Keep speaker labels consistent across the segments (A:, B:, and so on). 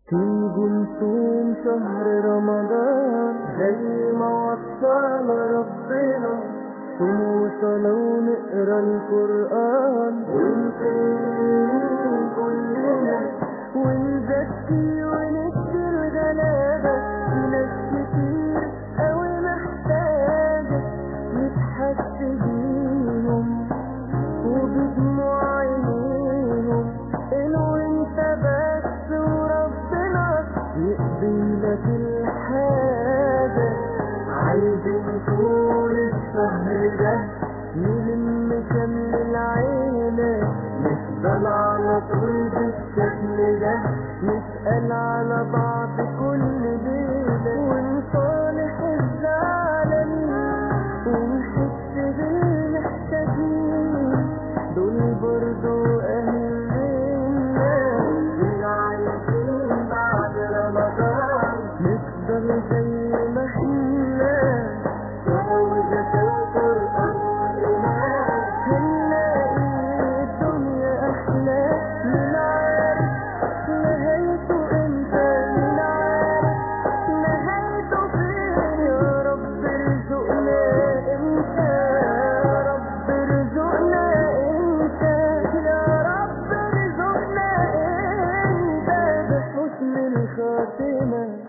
A: تيجي نصوم شهر رمضان زي ما وصانا ربنا صوم وصلاة ونقرا القرآن ونسير كلنا ونزكي ونشكي الغلابة في ناس كتير أوي محتاجة نتحس بيهم وبدموع عينيهم إنه انت بس وربنا يقضي لك الحاجة عايزين طول الشهر ده نلم شمل العيلة نفضل على طول بالشكل ده نسأل على بعض كل ليلة ونصالح الزعلانين ونحس بالمحتاجين دول برضو أهلنا اللي عايزين بعد رمضان نفضل زي ما احنا جوزة القرآن والإيمان هنلاقي الدنيا أحلى من عارف نهايته امتى من عارف نهايته فين يا رب ارزقنا انت يا رب ارزقنا انت يا رب ارزقنا انت بحسن الخاتمه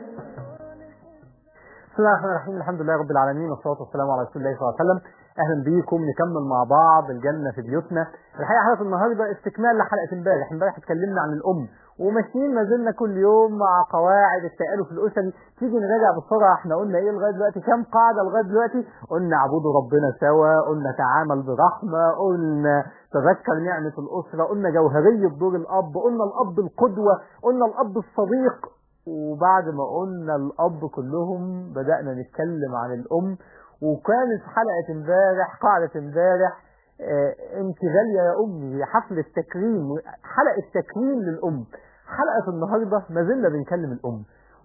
B: بسم الله الرحمن الرحيم الحمد لله رب العالمين والصلاه والسلام على رسول الله صلى الله عليه وسلم اهلا بيكم نكمل مع بعض الجنه في بيوتنا الحقيقه حلقه النهارده استكمال لحلقه امبارح امبارح اتكلمنا عن الام وماشيين ما زلنا كل يوم مع قواعد التآلف الاسري تيجي نراجع بسرعه احنا قلنا ايه لغايه دلوقتي كام قاعده لغايه دلوقتي قلنا اعبدوا ربنا سوا قلنا تعامل برحمه قلنا تذكر نعمه الاسره قلنا جوهريه دور الاب قلنا الاب القدوه قلنا الاب الصديق وبعد ما قلنا الأب كلهم بدأنا نتكلم عن الأم وكانت حلقة امبارح قاعدة امبارح آه، انت غالية يا أمي حفل التكريم حلقة تكريم للأم حلقة النهاردة ما زلنا بنكلم الأم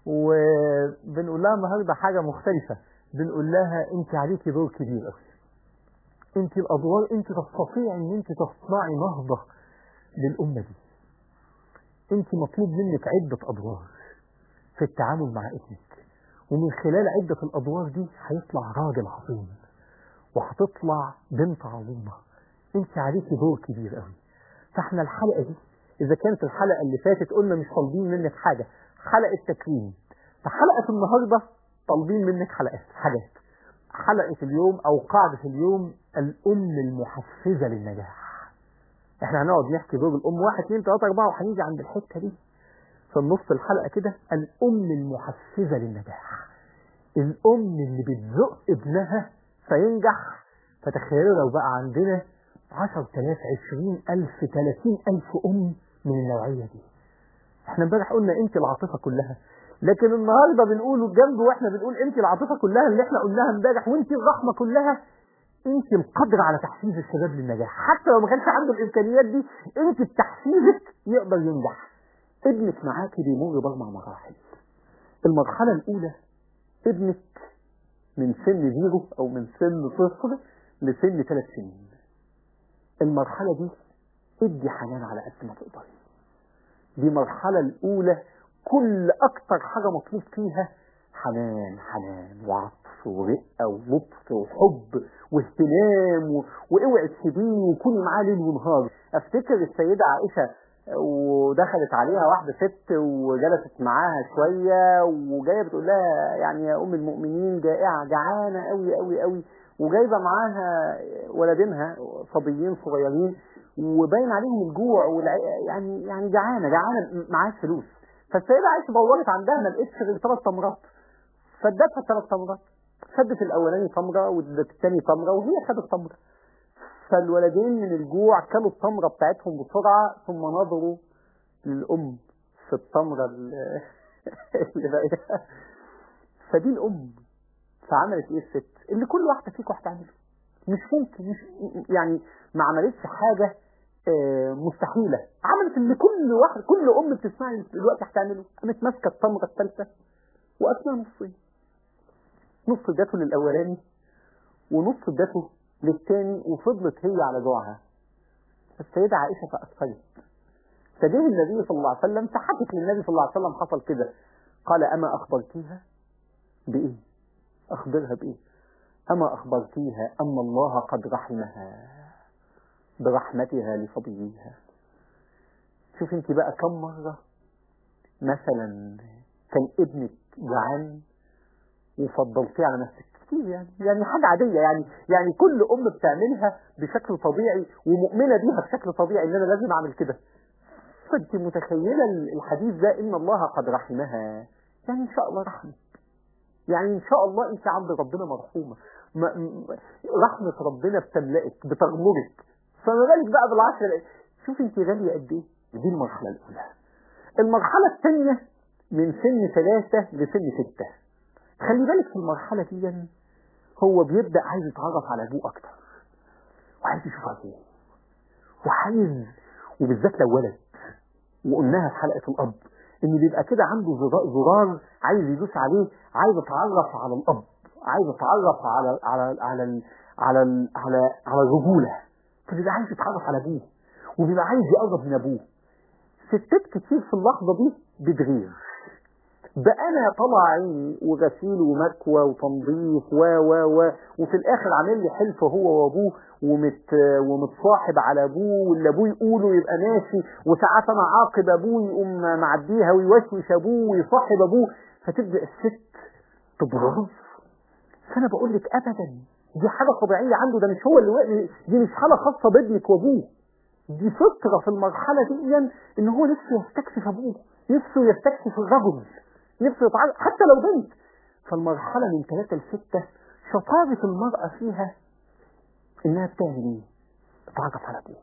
B: وبنقول لها النهاردة حاجة مختلفة بنقول لها انت عليكي دور كبير قوي انت الأدوار انت تستطيعي ان انت تصنعي نهضة للأمة دي انت مطلوب منك عدة أدوار في التعامل مع ابنك ومن خلال عدة الأدوار دي هيطلع راجل عظيم وهتطلع بنت عظيمة انت عليكي دور كبير قوي فاحنا الحلقة دي إذا كانت الحلقة اللي فاتت قلنا مش طالبين منك حاجة حلقة تكريم فحلقة النهاردة طالبين منك حلقات حاجات حلقة اليوم أو قاعدة اليوم الأم المحفزة للنجاح احنا هنقعد نحكي دور الأم واحد اتنين تلاتة أربعة وهنيجي عند الحتة دي في النص الحلقة كده الأم المحفزة للنجاح الأم اللي بتزق ابنها فينجح فتخيلوا لو بقى عندنا عشر تلاف عشرين ألف تلاتين ألف أم من النوعية دي احنا امبارح قلنا انت العاطفة كلها لكن النهارده بنقول جنبه واحنا بنقول انت العاطفة كلها اللي احنا قلناها امبارح وانت الرحمة كلها انت القدر على تحفيز الشباب للنجاح حتى لو ما كانش عنده الامكانيات دي انت بتحفيزك يقدر ينجح ابنك معاكي بيمر باربع مراحل المرحلة الأولى ابنك من سن زيرو أو من سن صفر لسن ثلاث سنين المرحلة دي ادي حنان على قد ما تقدري دي المرحلة الأولى كل أكتر حاجة مطلوب فيها حنان حنان وعطف ورقة ولطف وحب واهتمام و... واوعي تسيبيه وكوني معاه ليل ونهار افتكر السيدة عائشة ودخلت عليها واحدة ست وجلست معاها شوية وجاية بتقول لها يعني يا أم المؤمنين جائعة جعانة قوي قوي قوي وجايبة معاها ولدينها صبيين صغيرين وباين عليهم الجوع والع... يعني يعني جعانة جعانة معاش فلوس فالسيدة عائشة دورت عندها ما لقيتش غير ثلاث تمرات فادتها الثلاث تمرات خدت الأولاني تمرة وادت الثاني تمرة وهي خدت تمرة فالولدين من الجوع كلوا التمرة بتاعتهم بسرعة ثم نظروا للأم في التمرة اللي بقيتها فدي الأم فعملت ايه الست اللي كل واحدة فيكم هتعمله مش ممكن مش يعني ما عملتش حاجة آه، مستحيلة عملت اللي كل واحد كل أم بتسمعني دلوقتي هتعمله قامت ماسكة التمرة الثالثة وقسمها نصين نص ادته للأولاني ونص ادته للتاني وفضلت هي على جوعها السيدة عائشة تأثرت فجه النبي صلى الله عليه وسلم فحكت للنبي صلى الله عليه وسلم حصل كده قال أما أخبرتيها بإيه أخبرها بإيه أما أخبرتيها أن الله قد رحمها برحمتها لصبيها شوف انت بقى كم مرة مثلا كان ابنك جعان وفضلتيه على نفسك كتير يعني يعني حاجة عادية يعني يعني كل أم بتعملها بشكل طبيعي ومؤمنة بيها بشكل طبيعي إن أنا لازم أعمل كده فأنت متخيلة الحديث ده إن الله قد رحمها يعني إن شاء الله رحمك يعني إن شاء الله أنت عند ربنا مرحومة ما م- رحمة ربنا بتملئك بتغمرك فما بالك بقى بالعشرة شوف أنت غالية قد إيه دي المرحلة الأولى المرحلة الثانية من سن ثلاثة لسن ستة خلي بالك في المرحلة دي هو بيبدأ عايز يتعرف على أبوه أكتر وعايز يشوف أبوه وعايز وبالذات لو ولد وقلناها في حلقة الأب إن بيبقى كده عنده زرار, زرار عايز يدوس عليه عايز يتعرف على الأب عايز يتعرف على على على ال على ال على على الرجولة فبيبقى عايز يتعرف على أبوه وبيبقى عايز يقرب من أبوه ستات كتير في اللحظة دي بتغير بقى انا طلع عيني وغسيل ومكوى وتنظيف و و و وفي الاخر عامل لي حلف هو وابوه ومت ومتصاحب على ابوه واللي ابوه يقوله يبقى ماشي وساعات انا عاقب ابوه يقوم معديها ويوشوش ابوه ويصاحب ابوه فتبدا الست تبغض فانا بقول لك ابدا دي حاجه طبيعيه عنده ده مش هو اللي وقع- دي مش حاله خاصه بابنك وابوه دي فطرة في المرحلة دي ان هو نفسه يستكشف ابوه نفسه يستكشف الرجل نفسه يتعرف حتى لو بنت فالمرحلة من ثلاثة لستة شطارة المرأة فيها انها بتعمل ايه تتعرف على ابوه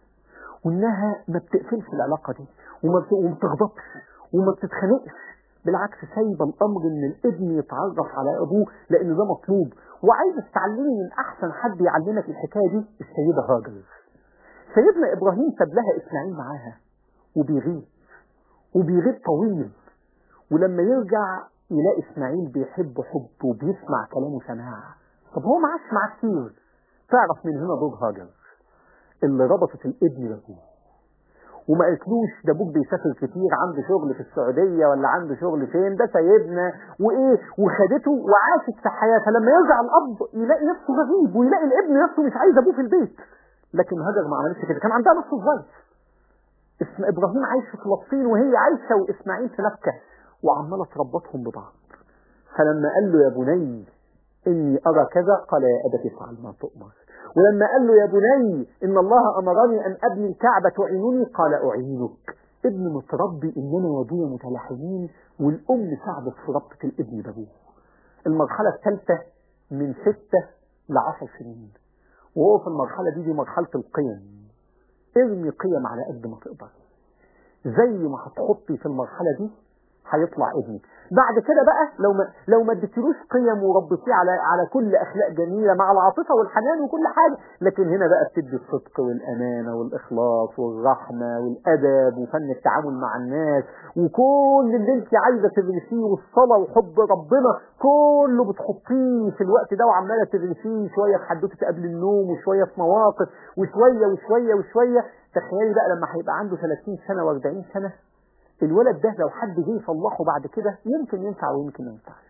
B: وانها ما بتقفلش العلاقة دي وما بت- وما بتغضبش وما بتتخانقش بالعكس سايبه الامر ان الابن يتعرف على ابوه لان ده مطلوب وعايز تتعلمي من احسن حد يعلمك الحكايه دي السيده هاجر سيدنا ابراهيم ساب لها اسماعيل معاها وبيغيب وبيغيب طويل ولما يرجع يلاقي اسماعيل بيحب حب وبيسمع كلامه سماع طب هو ما عادش معاه كتير تعرف من هنا دور هاجر اللي ربطت الابن بابوه وما قالتلوش ده ابوك بيسافر كتير عنده شغل في السعوديه ولا عنده شغل فين ده سايبنا وايه وخدته وعاشت في حياتها لما يرجع الاب يلاقي نفسه غريب ويلاقي الابن نفسه مش عايز ابوه في البيت لكن هاجر ما عملتش كده كان عندها نفس الظرف اسم ابراهيم عايش في فلسطين وهي عايشه واسماعيل في مكه وعماله تربطهم ببعض فلما قال له يا بني اني ارى كذا قال يا ابت افعل ما تؤمر ولما قال له يا بني ان الله امرني ان ابني الكعبه تعينني قال اعينك ابن متربي اننا وابويا متلاحمين والام ساعدت في ربطه الابن بابوه المرحله الثالثه من ستة لعشر سنين وهو في المرحله دي دي مرحله القيم ارمي قيم على قد ما تقدر زي ما هتحطي في المرحله دي هيطلع ابنك بعد كده بقى لو ما لو ما اديتلوش قيم وربيتيه على على كل اخلاق جميله مع العاطفه والحنان وكل حاجه لكن هنا بقى بتدي الصدق والامانه والاخلاص والرحمه والادب وفن التعامل مع الناس وكل اللي انت عايزه تدرسيه والصلاه وحب ربنا كله بتحطيه في الوقت ده وعماله تدرسيه شويه في حدوته قبل النوم وشويه في مواقف وشويه وشويه وشويه تخيلي بقى لما هيبقى عنده 30 سنه و40 سنه الولد ده لو حد جه يصلحه بعد كده يمكن ينفع ويمكن ما ينفعش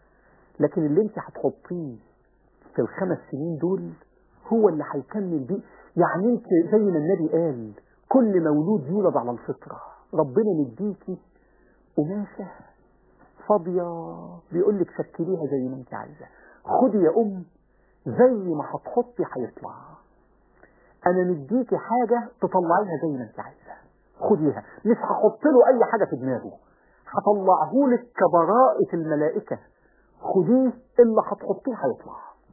B: لكن اللي انت هتحطيه في الخمس سنين دول هو اللي هيكمل بيه يعني انت زي ما النبي قال كل مولود يولد على الفطرة ربنا مديكي قماشة فاضية بيقول لك شكليها زي ما انت عايزة خدي يا ام زي ما هتحطي هيطلع انا مديكي حاجة تطلعيها زي ما انت عايزة خديها مش هحط له اي حاجة في دماغه هطلعه لك كبراءة الملائكة خديه اللي هتحطيه هيطلع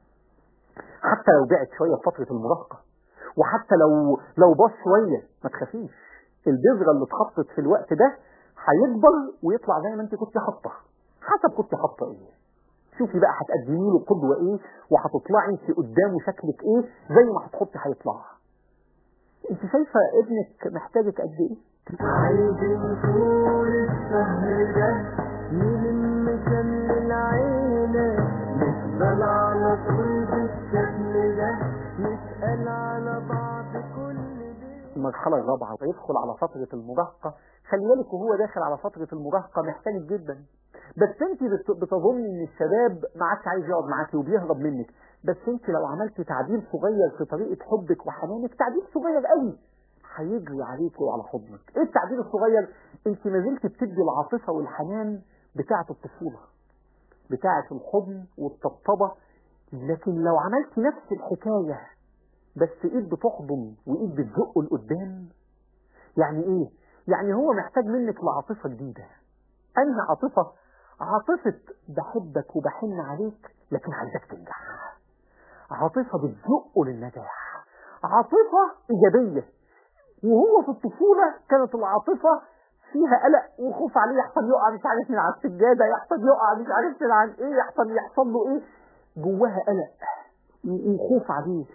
B: حتى لو بعد شوية في فترة المراهقة وحتى لو لو باص شوية ما تخافيش البذرة اللي اتحطت في الوقت ده هيكبر ويطلع زي ما انت كنت حاطه حسب كنت حاطه ايه شوفي بقى هتقدمي له قدوة ايه وهتطلعي انت قدامه شكلك ايه زي ما هتحطي هيطلع انت شايفة ابنك محتاجك قد ايه
A: عايزين طول الشهر ده نلم شمل العيلة نفضل على طول بالشكل ده نسأل على بعض كل ليلة
B: المرحلة الرابعة ويدخل على فترة المراهقة خلي بالك وهو داخل على فترة المراهقة محتاجك جدا بس انت بت- بتظني ان الشباب ما عادش عايز يقعد معاكي وبيهرب منك بس انت لو عملتي تعديل صغير في طريقة حبك وحنانك تعديل صغير قوي هيجري عليك وعلى حضنك ايه التعديل الصغير انت ما زلت بتدي العاطفة والحنان بتاعة الطفولة بتاعة الحضن والطبطبة لكن لو عملت نفس الحكاية بس ايد بتحضن وايد بتزقه لقدام يعني ايه يعني هو محتاج منك لعاطفة جديدة انهي عاطفة عاطفة بحبك وبحن عليك لكن عايزك تنجح عاطفة بتزقه للنجاح عاطفة ايجابية وهو في الطفولة كانت العاطفة فيها قلق وخوف عليه يحصل يقع مش عارف من على السجادة يحصل يقع مش عارف من عن ايه يحصل يحصل له ايه جواها قلق و- وخوف عليه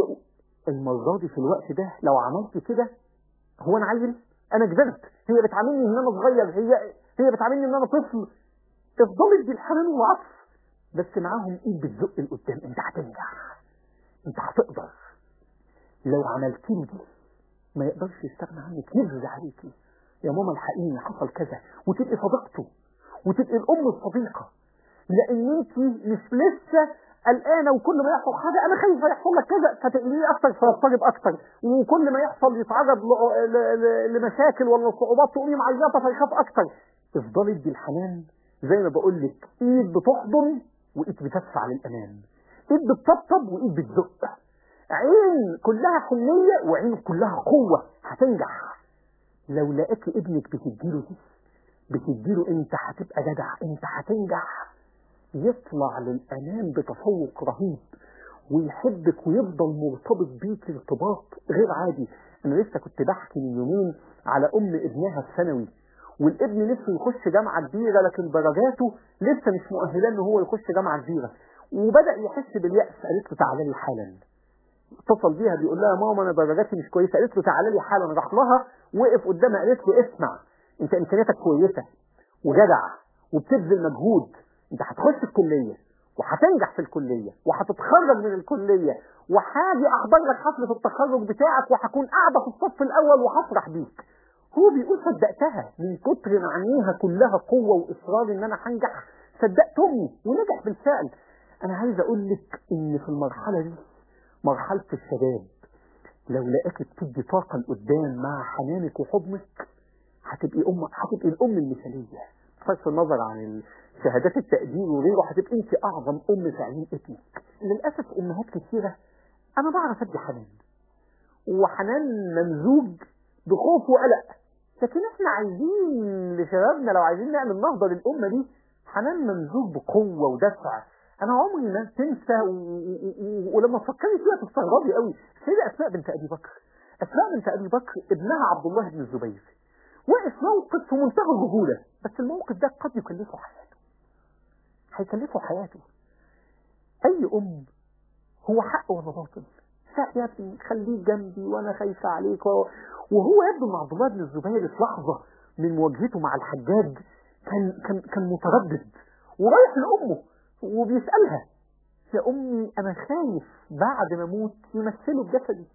B: والمرة دي في الوقت ده لو عملت كده هو انا عيل انا كبرت هي بتعاملني ان انا صغير هي هي بتعاملني ان انا طفل افضلي ادي الحنان والعطف بس معاهم ايد بتزق لقدام انت هتنجح انت هتقدر لو عملت له دي ما يقدرش يستغنى عنك يجري عليكي يا ماما الحقيني حصل كذا وتبقي صديقته وتبقي الام الصديقه لان انت مش لسه قلقانه وكل ما يحصل حاجه انا خايفه يحصل لك كذا فتقلقيه اكتر فيضطرب اكتر وكل ما يحصل يتعرض ل- ل- ل- لمشاكل ولا صعوبات تقومي معيطه فيخاف اكتر افضلي ادي الحنان زي ما بقول لك ايد بتحضن وايد بتدفع للامان ايد بتطبطب وايد بتزق عين كلها حنيه وعين كلها قوه هتنجح لو لقيتي ابنك بتديله دي بتديله انت هتبقى جدع انت هتنجح يطلع للأمام بتفوق رهيب ويحبك ويفضل مرتبط بيك ارتباط غير عادي انا لسه كنت بحكي من يومين على ام ابنها الثانوي والابن نفسه يخش جامعه كبيره لكن درجاته لسه مش مؤهله ان هو يخش جامعه كبيره وبدا يحس بالياس قالت له تعالى لي حالا اتصل بيها بيقول لها ماما انا درجاتي مش كويسه قالت له تعالى لي حالا راح لها وقف قدامها قالت له اسمع انت امكانياتك كويسه وجدع وبتبذل مجهود انت هتخش الكليه وهتنجح في الكليه وهتتخرج من الكليه وهاجي احضر لك حفله التخرج بتاعك وهكون قاعده في الصف الاول وهفرح بيك هو بيقول صدقتها من كتر ما عينيها كلها قوه واصرار ان انا هنجح صدقت امي ونجح بالفعل انا عايز اقول لك ان في المرحله دي مرحله الشباب لو لقاك بتدي طاقه لقدام مع حنانك وحضنك هتبقي ام هتبقي الام المثاليه بصرف النظر عن شهادات التقدير وغيره هتبقي انت اعظم ام في عيون ابنك للاسف امهات كثيره انا بعرف ادي حنان وحنان ممزوج بخوف وقلق لكن احنا عايزين لشبابنا لو عايزين نعمل نهضه للامه دي حنان ممزوج بقوه ودفع انا عمري ما تنسى و... و... و... ولما تفكري فيها تستغربي قوي سيدة اسماء بنت ابي بكر اسماء بنت ابي بكر ابنها عبد الله بن الزبير وقف موقف في منتهى الرجوله بس الموقف ده قد يكلفه حياته هيكلفه حياته اي ام هو حق ولا باطل لا يا ابني خليك جنبي وانا خايفه عليك و... وهو يبدو ان عبد الله بن الزبير في لحظه من مواجهته مع الحجاج كان كان كان متردد ورايح لامه وبيسالها يا امي انا خايف بعد ما اموت يمثلوا بجسدي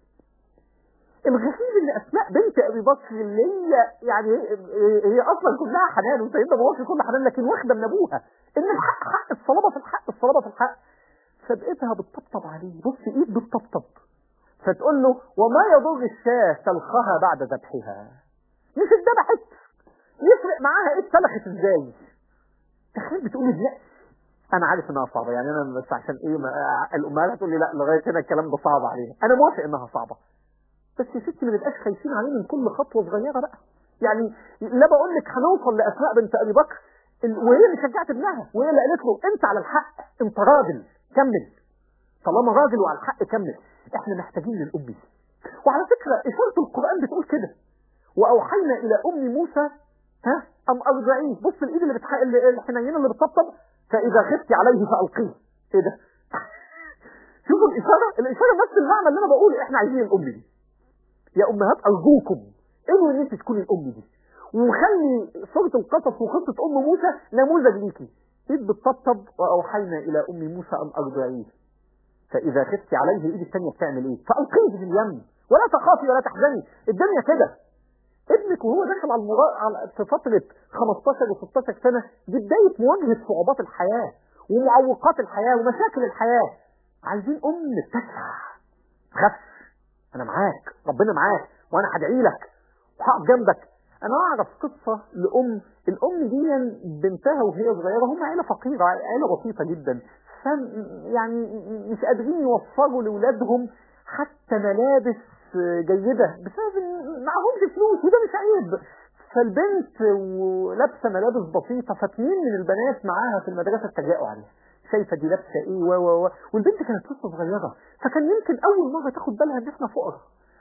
B: الغريب ان اسماء بنت ابي بكر اللي هي يعني هي اصلا كلها حنان وسيدنا ابو بكر كل حنان لكن واخده من ابوها ان الحق حق الصلابه في الحق الصلابه في الحق فبقيتها بتطبطب عليه بص ايد بتطبطب فتقول له وما يضر الشاة سلخها بعد ذبحها مش اتذبحت يفرق معاها ايه اتسلخت ازاي تخيل بتقول لا انا عارف انها صعبه يعني انا بس عشان ايه ما الامهات هتقول لي لا لغايه هنا الكلام ده صعب علينا انا موافق انها صعبه بس يا ستي ما نبقاش خايفين عليه من كل خطوه صغيره بقى يعني لا بقول لك هنوصل لاسماء بنت ابي بكر وهي اللي شجعت ابنها وهي اللي قالت له انت على الحق انت راجل كمل طالما راجل وعلى الحق كمل احنا محتاجين للام دي وعلى فكره اشاره القران بتقول كده واوحينا الى ام موسى ها ام ارضعيه بص الايد اللي بتح... الحنينه اللي بتطبطب فاذا خفت عليه فالقيه ايه ده شوفوا الاشاره الاشاره نفس المعنى اللي انا بقوله احنا عايزين الام دي يا امهات ارجوكم انوي ان انت تكوني الام دي وخلي سوره القصص وقصه ام موسى نموذج ليكي ايد بتطبطب واوحينا الى ام موسى ان ارضعيه فاذا خفت عليه الايد الثانيه بتعمل ايه فالقيه في اليم ولا تخافي ولا تحزني الدنيا كده ابنك وهو داخل على, المرا... على في فترة 15 و 16 سنة دي بداية مواجهة صعوبات الحياة ومعوقات الحياة ومشاكل الحياة عايزين أم تدفع تخافش أنا معاك ربنا معاك وأنا هدعي لك وهقف جنبك أنا أعرف قصة لأم الأم دي بنتها وهي صغيرة هم عيلة فقيرة عيلة بسيطة جدا فم يعني مش قادرين يوفروا لأولادهم حتى ملابس جيدة بسبب ان معهمش فلوس وده مش عيب فالبنت ولابسه ملابس بسيطة فاتنين من البنات معاها في المدرسة اتجاءوا عليها شايفة دي لابسة ايه و و و والبنت كانت لسه صغيرة فكان يمكن أول مرة تاخد بالها ان احنا فقراء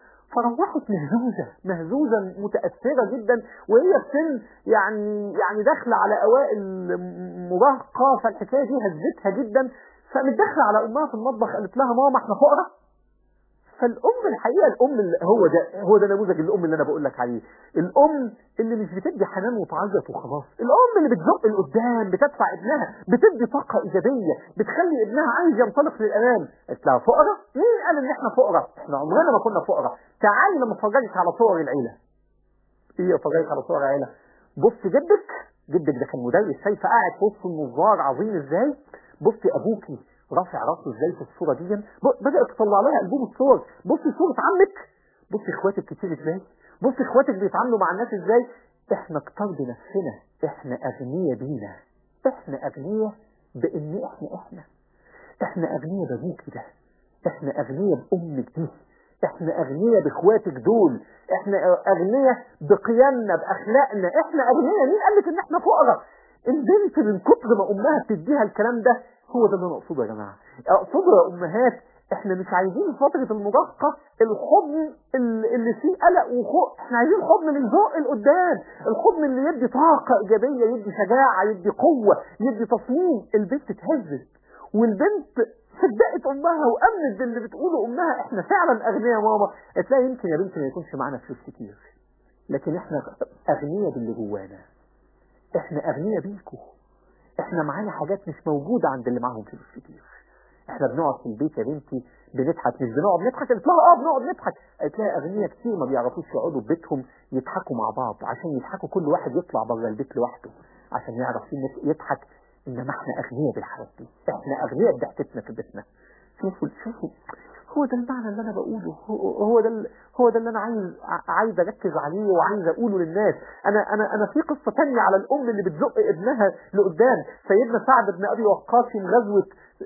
B: فروحت مهزوزة مهزوزة متأثرة جدا وهي في سن يعني يعني داخلة على أوائل مراهقة فالحكاية دي هزتها جدا فقامت داخلة على أمها في المطبخ قالت لها ماما احنا فقراء فالام الحقيقه الام اللي هو ده هو ده نموذج الام اللي انا بقول لك عليه الام اللي مش بتدي حنان وتعيط وخلاص الام اللي بتزق لقدام بتدفع ابنها بتدي طاقه ايجابيه بتخلي ابنها عايز ينطلق للامام قلت لها فقراء مين قال ان احنا فقراء احنا عمرنا ما كنا فقراء تعالي لما افرجك على صور العيله ايه افرجك على صور العيله بص جدك جدك ده كان مدرس شايفه قاعد في وسط النظار عظيم ازاي بصي ابوكي رافع راسه ازاي في الصوره دي بدات تطلع لها البوم الصور بصي صوره عمك بصي اخواتك كتير ازاي بصي اخواتك بيتعاملوا مع الناس ازاي احنا كتار بنفسنا احنا اغنياء بينا احنا اغنياء بان احنا احنا احنا اغنياء بابوك ده احنا اغنياء بامك دي احنا اغنياء باخواتك دول احنا اغنياء بقيمنا باخلاقنا احنا اغنياء مين قال لك ان احنا فقراء البنت من كتر ما امها بتديها الكلام ده هو ده اللي انا اقصده يا جماعه اقصده يا امهات احنا مش عايزين فترة المراهقة الحضن اللي فيه قلق وخوف احنا عايزين حضن من ذوق لقدام الحضن اللي يدي طاقة ايجابية يدي شجاعة يدي قوة يدي تصميم البنت اتهزت والبنت صدقت امها وامنت باللي بتقوله امها احنا فعلا اغنياء يا ماما تلاقي يمكن يا بنتي ما يكونش معانا فلوس كتير لكن احنا اغنياء باللي جوانا احنا اغنياء بيكم احنا معانا حاجات مش موجودة عند اللي معاهم فلوس كتير احنا بنقعد في البيت يا بنتي بنضحك مش بنقعد نضحك قلت لها اه بنقعد نضحك قالت لها اغنياء كتير ما بيعرفوش يقعدوا في بيتهم يضحكوا مع بعض عشان يضحكوا كل واحد يطلع بره البيت لوحده عشان يعرف يضحك انما احنا اغنياء بالحاجات دي احنا اغنياء بضحكتنا في بيتنا شوفوا شوفوا هو ده المعنى اللي انا بقوله هو, هو ده هو ده اللي انا عايز عايز اركز عليه وعايز اقوله للناس انا انا انا في قصه ثانيه على الام اللي بتزق ابنها لقدام سيدنا سعد بن ابي وقاص في غزوه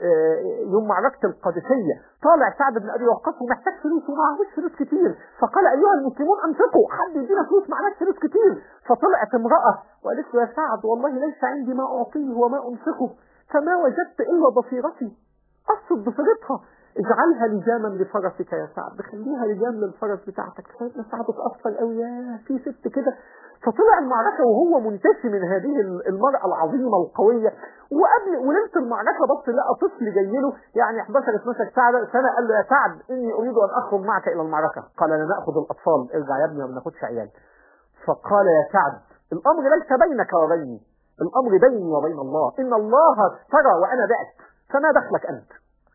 B: يوم معركه القادسيه طالع سعد بن ابي وقاص ومحتاج فلوس ومعهوش فلوس كتير فقال ايها المسلمون انفقوا حد يدينا فلوس معناش فلوس كتير فطلعت امراه وقالت له يا سعد والله ليس عندي ما اعطيه وما انفقه فما وجدت الا ضفيرتي قصت ضفيرتها اجعلها لجاما لفرسك يا سعد خليها لجام للفرس بتاعتك سيدنا سعد اتأثر قوي يا في ست كده فطلع المعركة وهو منتشي من هذه المرأة العظيمة القوية وقبل وليلة المعركة بص لقى طفل جاي له يعني 11 12 سنة سنة قال له يا سعد إني أريد أن أخرج معك إلى المعركة قال لا نأخذ الأطفال ارجع يا ابني ما بناخدش عيال فقال يا سعد الأمر ليس بينك وبيني الأمر بيني وبين الله إن الله ترى وأنا بعت فما دخلك أنت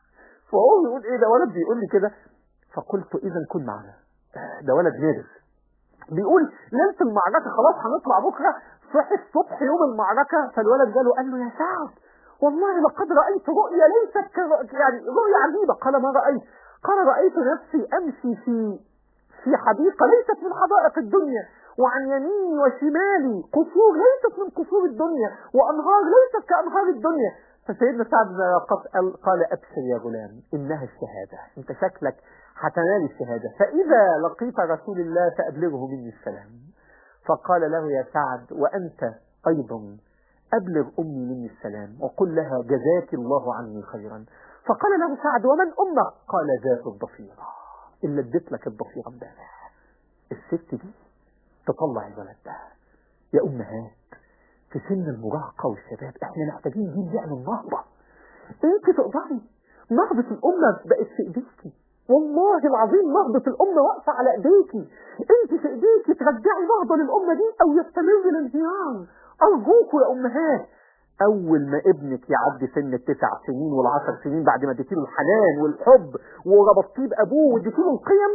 B: فهو بيقول ايه ده ولد بيقول لي كده فقلت اذا كن معنا ده ولد نادر بيقول ليله المعركه خلاص هنطلع بكره صحي الصبح يوم المعركه فالولد جاله قال له يا سعد والله لقد رايت رؤيا ليست يعني رؤيا عجيبه قال ما رايت قال رايت نفسي امشي في في حديقه ليست من حدائق الدنيا وعن يميني وشمالي قصور ليست من قصور الدنيا وانهار ليست كانهار الدنيا فسيدنا سعد بن وقاص قال أبشر يا غلام إنها الشهادة أنت شكلك هتنال الشهادة فإذا لقيت رسول الله فأبلغه مني السلام فقال له يا سعد وأنت أيضا أبلغ أمي مني السلام وقل لها جزاك الله عني خيرا فقال له سعد ومن أمك قال ذات الضفيرة اللي اديت لك الضفيرة امبارح الست دي تطلع الولد ده يا أمهات في سن المراهقة والشباب احنا محتاجين جيل يعمل نهضة انت تقدري نهضة الأمة بقت في ايديكي والله العظيم نهضة الأمة واقفة على ايديكي انت في ايديكي ترجعي نهضة للأمة دي او يستمر الانهيار ارجوكوا يا امهات اول ما ابنك يعدي سن التسع سنين والعشر سنين بعد ما اديتيله الحنان والحب وربطتيه بابوه واديتيله القيم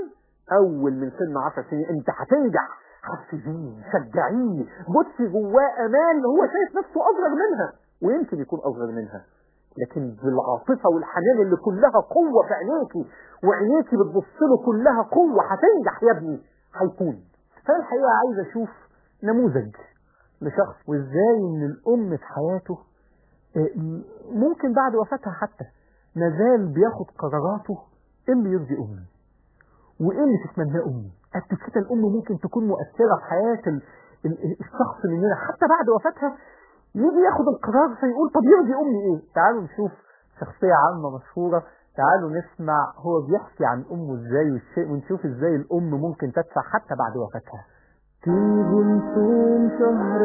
B: اول من سن 10 سنين انت هتنجح حفزيه شجعيه بصي جواه امان هو شايف نفسه اصغر منها ويمكن يكون اصغر منها لكن بالعاطفة والحنان اللي كلها قوة في عينيكي وعينيكي بتبص له كلها قوة هتنجح يا ابني هيكون فأنا الحقيقة عايز أشوف نموذج لشخص وإزاي إن الأم في حياته آه، ممكن بعد وفاتها حتى مازال بياخد قراراته إيه اللي يرضي أمي وإيه اللي تتمناه أمي قد كده الأم ممكن تكون مؤثرة في حياة ال- ال- الشخص مننا حتى بعد وفاتها يجي ياخد القرار فيقول طب يرضي امي ايه تعالوا نشوف شخصية عامة مشهورة تعالوا نسمع هو بيحكي عن امه ازاي والشيء ونشوف ازاي الام ممكن تدفع حتى بعد وفاتها
A: تيجوا نصوم شهر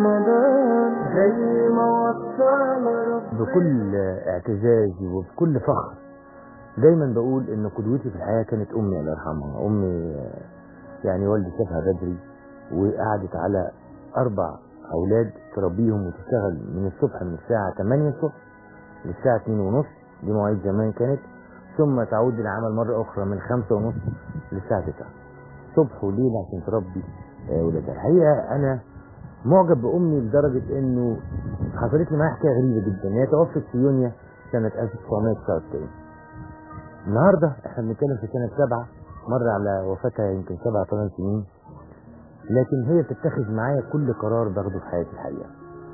A: رمضان زي ما وصانا ربنا
C: بكل اعتزاز وبكل فخر دايما بقول ان قدوتي في الحياه كانت امي الله يرحمها امي آه، يعني والدي شافها بدري وقعدت على اربع اولاد تربيهم وتشتغل من الصبح من الساعه 8 الصبح للساعه 2 ونص دي مواعيد زمان كانت ثم تعود للعمل مره اخرى من 5 ونص للساعه 9 صبح وليل عشان تربي آه، ولادها الحقيقه انا معجب بامي لدرجه انه حصلت لي معايا حكايه غريبه جدا هي توفت في يونيو سنه 1999 النهارده احنا بنتكلم في سنه سبعه مر على وفاتها يمكن سبع ثمان سنين لكن هي بتتخذ معايا كل قرار باخده في حياتي الحقيقه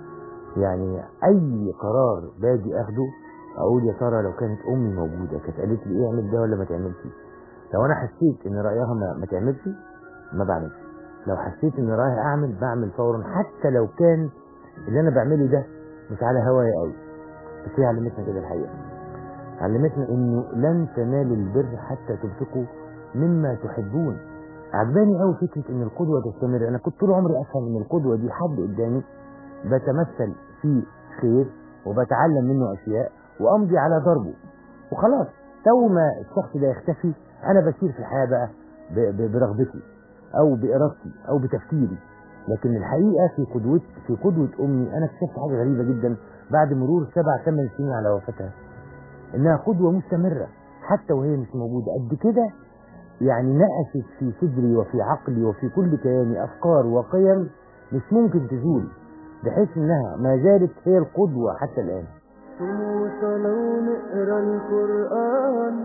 C: يعني اي قرار باجي اخده اقول يا ترى لو كانت امي موجوده كانت قالت لي ايه اعمل ده ولا ما تعملش لو انا حسيت ان رايها ما, ما تعملش ما بعملش لو حسيت ان رايها اعمل بعمل فورا حتى لو كان اللي انا بعمله ده مش على هوايا قوي بس هي علمتنا كده الحقيقه علمتنا انه لن تنالوا البر حتى تنفقوا مما تحبون عجباني قوي فكره ان القدوه تستمر انا كنت طول عمري افهم ان القدوه دي حد قدامي بتمثل في خير وبتعلم منه اشياء وامضي على ضربه وخلاص تو ما الشخص ده يختفي انا بسير في الحياه بقى ب- ب- برغبتي او بارادتي او بتفكيري لكن الحقيقه في قدوه في قدوه امي انا اكتشفت حاجه غريبه جدا بعد مرور سبع ثمان سنين على وفاتها انها قدوه مستمره حتى وهي مش موجوده قد كده يعني نقشت في صدري وفي عقلي وفي كل كياني افكار وقيم مش ممكن تزول بحيث انها ما زالت هي القدوه حتى الان
A: صوصنا ونقرا القرآن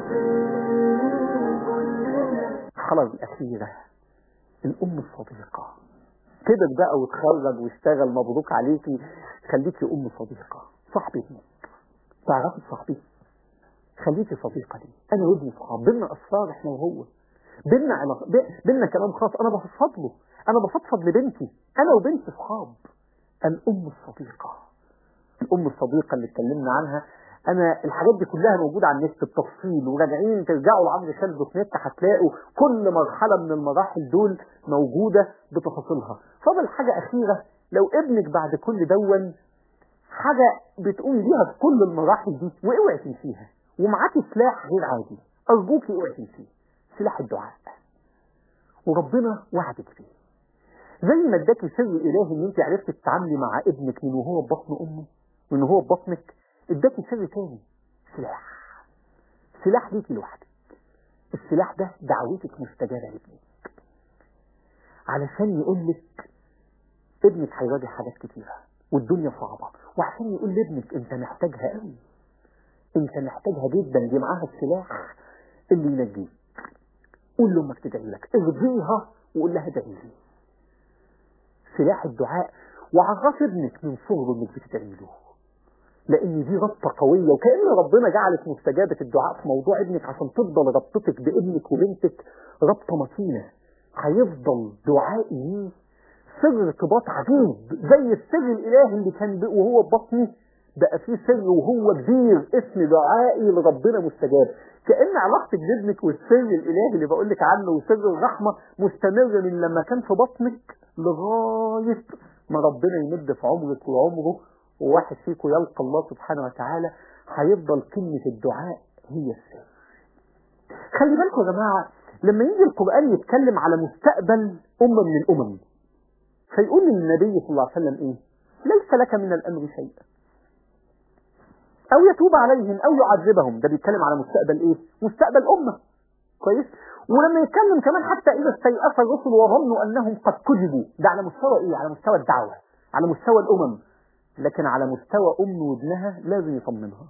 A: ونقيم كلنا
B: الحلقة الأخيرة الأم الصديقة كبر بقى وتخرج واشتغل مبروك عليكي خليكي أم صديقة صاحبي ابنك تعرفي صاحبي خليكي صديقة لي أنا وابني صحاب بينا أسرار إحنا وهو بينا علاقة بي- بينا كلام خاص أنا بفضفض له أنا بفضفض لبنتي أنا وبنتي صحاب الأم الصديقة الأم الصديقة اللي اتكلمنا عنها أنا الحاجات دي كلها موجودة على النت بالتفصيل وراجعين ترجعوا لعمرو خالد دوت نت هتلاقوا كل مرحلة من المراحل دول موجودة بتفاصيلها فاضل حاجة أخيرة لو ابنك بعد كل دون حاجة بتقوم بيها في كل المراحل دي واوعي تنسيها ومعاكي سلاح غير عادي أرجوكي اوعي تنسيه سلاح الدعاء وربنا وعدك بيه زي ما اداكي سر الهي ان انت عرفتي تتعاملي مع ابنك من وهو في بطن امه من وهو في بطنك اداكي سر تاني سلاح سلاح ليكي لوحدك السلاح ده دعوتك مستجابه لابنك علشان يقول لك ابنك هيواجه حاجات كتيره والدنيا صعبه وعشان يقول لابنك انت محتاجها قوي انت محتاجها جدا دي معاها السلاح اللي ينجيك قول لامك تدعي لك ارضيها وقول لها ادعي لي سلاح الدعاء وعرف ابنك من صغره انك بتدعي له لان دي ربطه قويه وكان ربنا جعلك مستجابه الدعاء في موضوع ابنك عشان تفضل ربطتك بابنك وبنتك ربطه متينه هيفضل دعائي ليه سر ارتباط عجيب زي السر الالهي اللي كان ب- وهو في بطني بقى فيه سر وهو كبير اسم دعائي لربنا مستجاب كأن علاقتك بابنك والسر الإلهي اللي بقول لك عنه وسر الرحمة مستمر من لما كان في بطنك لغاية ما ربنا يمد في عمرك وعمره وواحد فيكم يلقى الله سبحانه وتعالى هيفضل كلمة الدعاء هي السر خلي بالكم يا جماعة لما يجي القرآن يتكلم على مستقبل أمة من الأمم فيقول للنبي صلى الله عليه وسلم إيه ليس لك من الأمر شيء أو يتوب عليهم أو يعذبهم ده بيتكلم على مستقبل إيه مستقبل أمة كويس ولما يتكلم كمان حتى إذا استيأس الرسل وظنوا أنهم قد كذبوا ده على مستوى إيه؟ على مستوى الدعوة على مستوى الأمم لكن على مستوى أم وابنها لازم يطمنها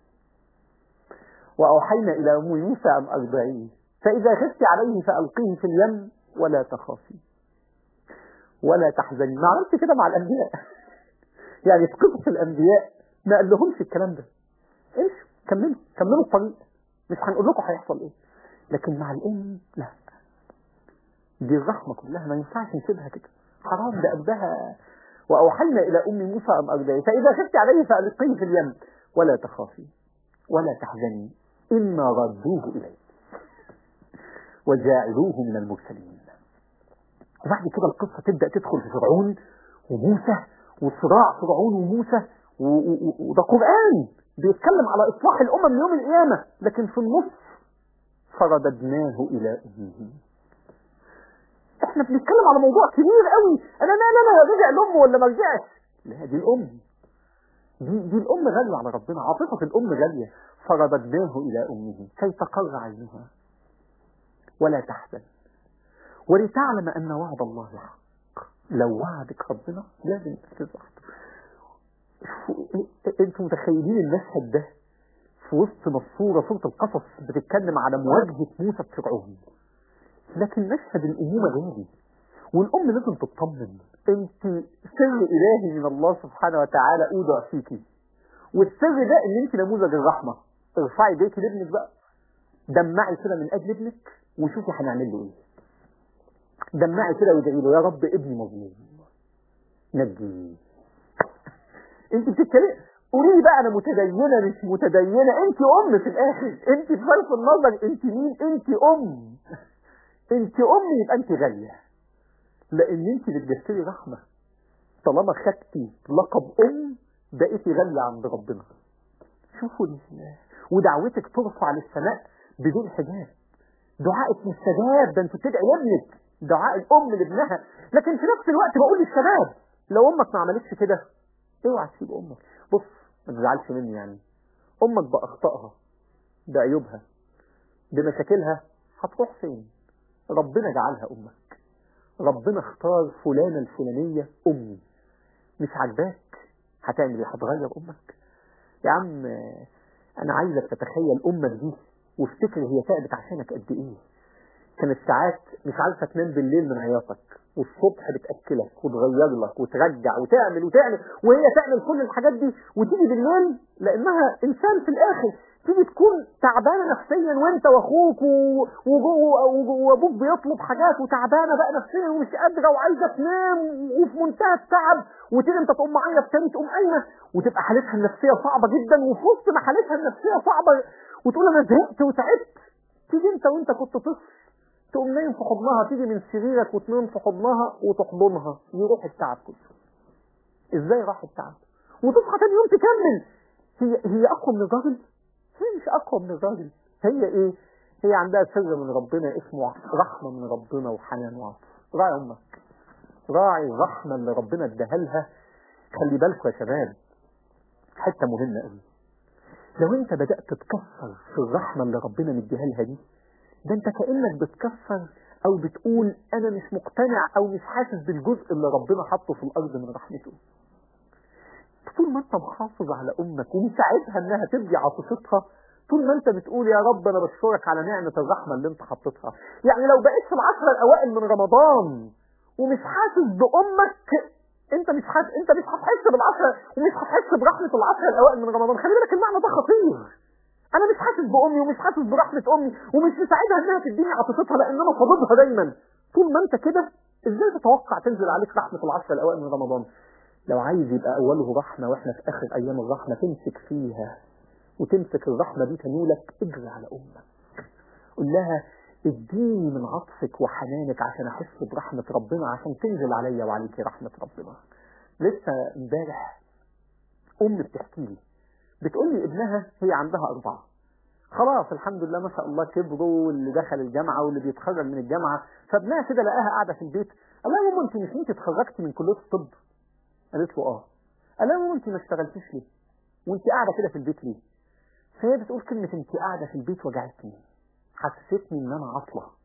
B: وأوحينا إلى أم موسى أن أرضعيه فإذا خفت عليه فألقيه في اليم ولا تخافي ولا تحزني ما عملت كده مع الأنبياء يعني في قصص الأنبياء ما قال لهمش الكلام ده امشوا كملوا كملوا الطريق مش هنقول لكم هيحصل ايه لكن مع الام لا دي الرحمة كلها ما ينفعش نسيبها كده حرام ده قلبها وأوحينا إلى أم موسى أن أرضعيه فإذا خفت عليه فألقيه في اليم ولا تخافي ولا تحزني إنا ردوه إليك وجاعلوه من المرسلين وبعد كده القصة تبدأ تدخل في فرعون وموسى وصراع فرعون وموسى و- و- و- وده قرآن بيتكلم على إصلاح الأمم يوم القيامة لكن في النص فرددناه إلى أمه احنا بنتكلم على موضوع كبير قوي انا لا لا لا رجع لامه ولا ما رجعش لا دي الام دي دي الام غاليه على ربنا عاطفه الام غاليه فرددناه الى امه كي تقر عينها ولا تحزن ولتعلم ان وعد الله حق لو وعدك ربنا لازم تنفذ وعده شوفوا، انتوا متخيلين المشهد ده في وسط مصورة سورة القصص بتتكلم على مواجهة موسى بفرعون لكن مشهد الأمومة غالي والأم لازم تطمن أنت سر إلهي من الله سبحانه وتعالى أودع فيكي والسر ده إن أنت نموذج الرحمة ارفعي بيتي لابنك بقى دمعي كده من أجل ابنك وشوفي هنعمل له إيه دمعي كده وادعي له يا رب ابني مظلوم نجيه انت بتتكلم قولي لي بقى انا متدينه مش متدينه انت ام في الاخر انت في صرف النظر انت مين انت ام انت ام يبقى انت غاليه لان انت بتجسدي رحمه طالما خدتي لقب ام بقيتي غاليه عند ربنا شوفوا ال- ودعوتك ترفع للسماء بدون حجاب دعائك مستجاب ده انت بتدعي لابنك دعاء الام لابنها لكن في نفس الوقت بقول للشباب لو امك ما عملتش كده اوعى تسيب امك بص ما تزعلش مني يعني امك باخطائها بعيوبها بمشاكلها هتروح فين ربنا جعلها امك ربنا اختار فلانة الفلانية امي مش عاجباك هتعمل ايه هتغير امك يا عم انا عايزك تتخيل امك دي وافتكر هي تعبت عشانك قد ايه كانت ساعات مش عارفه تنام بالليل من عياطك والصبح بتاكلك وتغير لك وترجع وتعمل وتعمل وهي تعمل كل الحاجات دي وتيجي بالليل لانها انسان في الاخر تيجي تكون تعبانه نفسيا وانت واخوك و- وجو- وجو- وابوك بيطلب حاجات وتعبانه بقى نفسيا ومش قادره وعايزه تنام وفي منتهى التعب وتيجي انت تقوم معيط تاني تقوم قايمه وتبقى حالتها النفسيه صعبه جدا وفي وسط ما حالتها النفسيه صعبه وتقول انا زهقت وتعبت تيجي انت وانت كنت طفل تقوم نايم في حضنها تيجي من سريرك وتنام في حضنها وتحضنها يروح التعب كله ازاي راح التعب وتصحى تاني يوم تكمل هي هي اقوى من الراجل هي مش اقوى من الراجل هي ايه هي عندها سر من ربنا اسمه رحمه من ربنا وحنان وعطف راعي امك راعي الرحمه اللي ربنا اداها لها خلي بالكم يا شباب حته مهمه قوي لو انت بدات تتكسر في الرحمه اللي ربنا مديها لها دي ده انت كانك بتكسر او بتقول انا مش مقتنع او مش حاسس بالجزء اللي ربنا حطه في الارض من رحمته طول ما انت محافظ على امك ومساعدها انها تبدي عاطفتها طول ما انت بتقول يا رب انا بشكرك على نعمه الرحمه اللي انت حطيتها يعني لو بقيت في العشره الاوائل من رمضان ومش حاسس بامك انت مش حاسس انت مش هتحس بالعشره ومش هتحس برحمه العشره الاوائل من رمضان خلي بالك المعنى ده خطير انا مش حاسس بامي ومش حاسس برحمه امي ومش مساعدها انها تديني عاطفتها لان انا فاضلها دايما طول ما انت كده ازاي تتوقع تنزل عليك رحمه العشره الاوائل من رمضان لو عايز يبقى اوله رحمه واحنا في اخر ايام الرحمه تمسك فيها وتمسك الرحمه دي تنولك اجري على امك قول لها اديني من عطفك وحنانك عشان احس برحمه ربنا عشان تنزل عليا وعليكي رحمه ربنا لسه امبارح ام بتحكي لي بتقول لي ابنها هي عندها أربعة خلاص الحمد لله ما شاء الله كبروا واللي دخل الجامعة واللي بيتخرج من الجامعة فابنها كده لقاها قاعدة في البيت قال لها يا ماما انت مش انت اتخرجتي من كلية الطب قالت له اه قال لها يا ماما انت ما اشتغلتيش ليه وانت قاعدة كده في البيت ليه فهي بتقول كلمة انت قاعدة في البيت وجعتني حسستني ان انا عطلة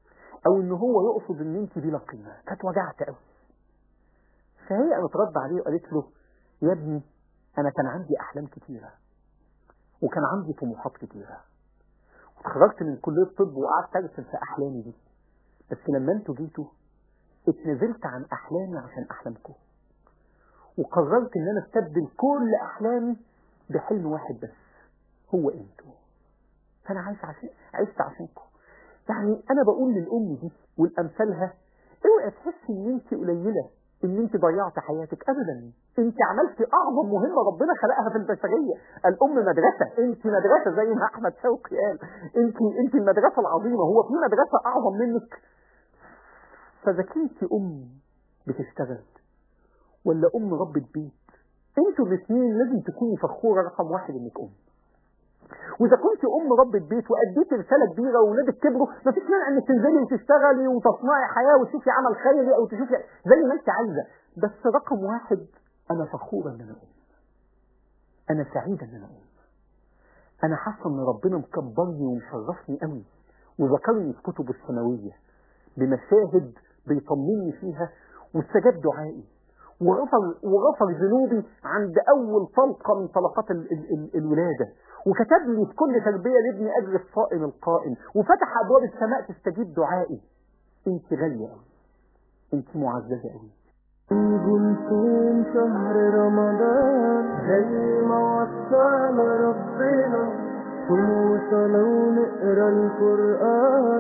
B: او ان هو يقصد ان انت بلا قيمه كانت وجعت قوي فهي قامت رد عليه وقالت له يا ابني انا كان عندي احلام كتيره وكان عندي طموحات كتيره وتخرجت من كليه الطب وقعدت ارسم في احلامي دي بس لما انتوا جيتوا اتنازلت عن احلامي عشان احلامكم وقررت ان انا استبدل كل احلامي بحلم واحد بس هو انتوا فانا عايش عشان عشت عشانكم يعني انا بقول للام دي والامثالها اوعي تحسي ان انت قليله ان انت ضيعت حياتك ابدا انت عملتي اعظم مهمه ربنا خلقها في البشريه الام مدرسه انت مدرسه زي ما احمد شوقي قال انت انت المدرسه العظيمه هو في مدرسه اعظم منك فاذا كنت ام بتشتغل ولا ام ربة بيت انتوا الاثنين لازم تكوني فخوره رقم واحد انك ام واذا كنت ام ربة بيت واديتي رساله كبيره واولادك كبروا مفيش مانع انك تنزلي وتشتغلي وتصنعي حياه وتشوفي عمل خيري او تشوفي زي ما انت عايزه بس رقم واحد انا فخوره ان انا ام انا سعيده ان انا ام انا حاسه ان ربنا مكبرني ومشرفني قوي وذكرني في كتبه السماويه بمشاهد بيطمني فيها واستجاب دعائي وغفر وغفر ذنوبي عند اول طلقه من طلقات ال ال ال الولاده وكتب لي في كل تربيه لابني اجر الصائم القائم وفتح ابواب السماء تستجيب دعائي انت غاليه قوي انت معززه قوي
A: نصوم شهر رمضان زي ما وصانا ربنا صوم وصلاة ونقرا القرآن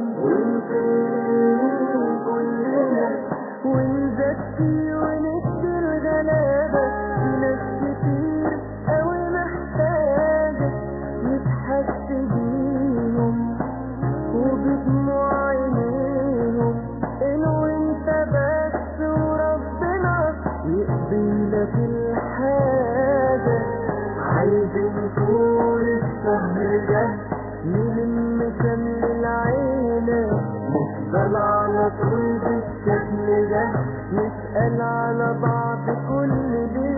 A: ونقيم كلنا ونزكي وندي الغلابة في ناس كتير أوي محتاجة نضحك بيهم وبدموع عينيهم إنه انت بس وربنا يقضي لك الحاجة عايزين طول الشهر ده نلم شمل العيلة نفضل على طول بالشكل ده نسأل على بعض كل ليلة